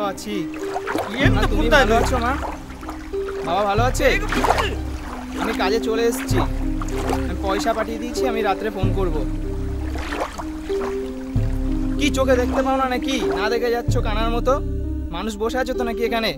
আছি এম মা, তো তুমি কোথায় ভালো আছো মা বাবা ভালো আছে আমি কাজে চলে এসেছি আমি পয়সা পাঠিয়ে দিয়েছি আমি রাত্রে ফোন করব কি চোখে দেখতে পাও না নাকি না দেখে যাচ্ছ কানার মতো মানুষ বসে আছো তো নাকি এখানে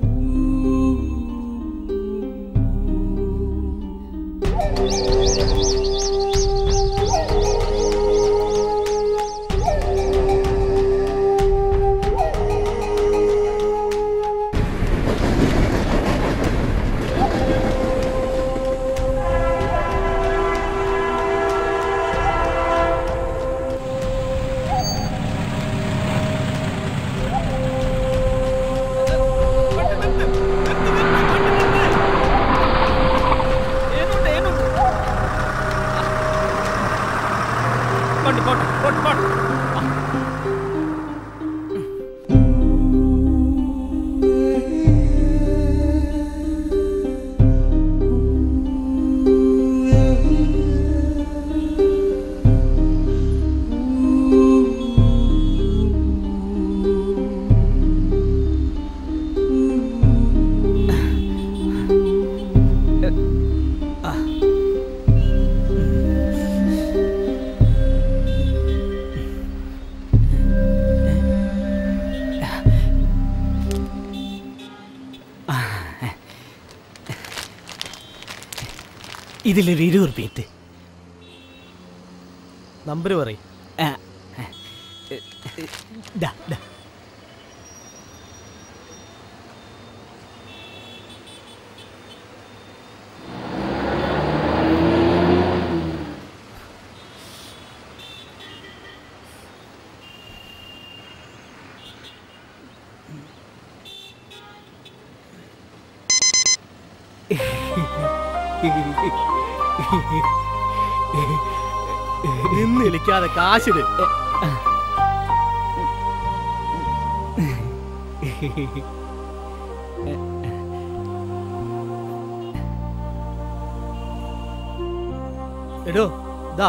പണ്ട് പോട്ടെ പോട്ടെ പോട്ടെ ഇതിലൊരു ഇരുപത് പേറ്റ് നമ്പർ പറയും ഡാ ഡാ നിന്ന് വിളിക്കാതെ കാശിട് എടോ ദാ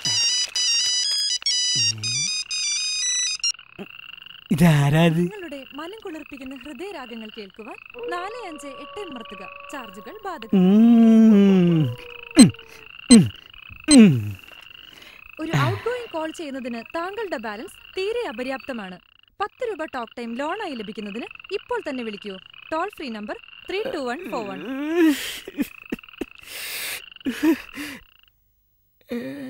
ഇതാരാത് നിങ്ങളുടെ മനം കുളിർപ്പിക്കുന്ന ഹൃദയരാഗങ്ങൾ കേൾക്കുവാൻ നാല് അഞ്ച് എട്ട് അമർത്തുക ചാർജുകൾ ബാധകം ഉം. ഉം. ഉം. ഉം. ഒരു ഔട്ട് ഗോയിങ് കോൾ ചെയ്യുന്നതിന് താങ്കളുടെ ബാലൻസ് തീരെ അപര്യാപ്തമാണ് പത്ത് രൂപ ടോക്ക് ടൈം ലോണായി ലഭിക്കുന്നതിന് ഇപ്പോൾ തന്നെ വിളിക്കൂ toll free number three two one four one ഏ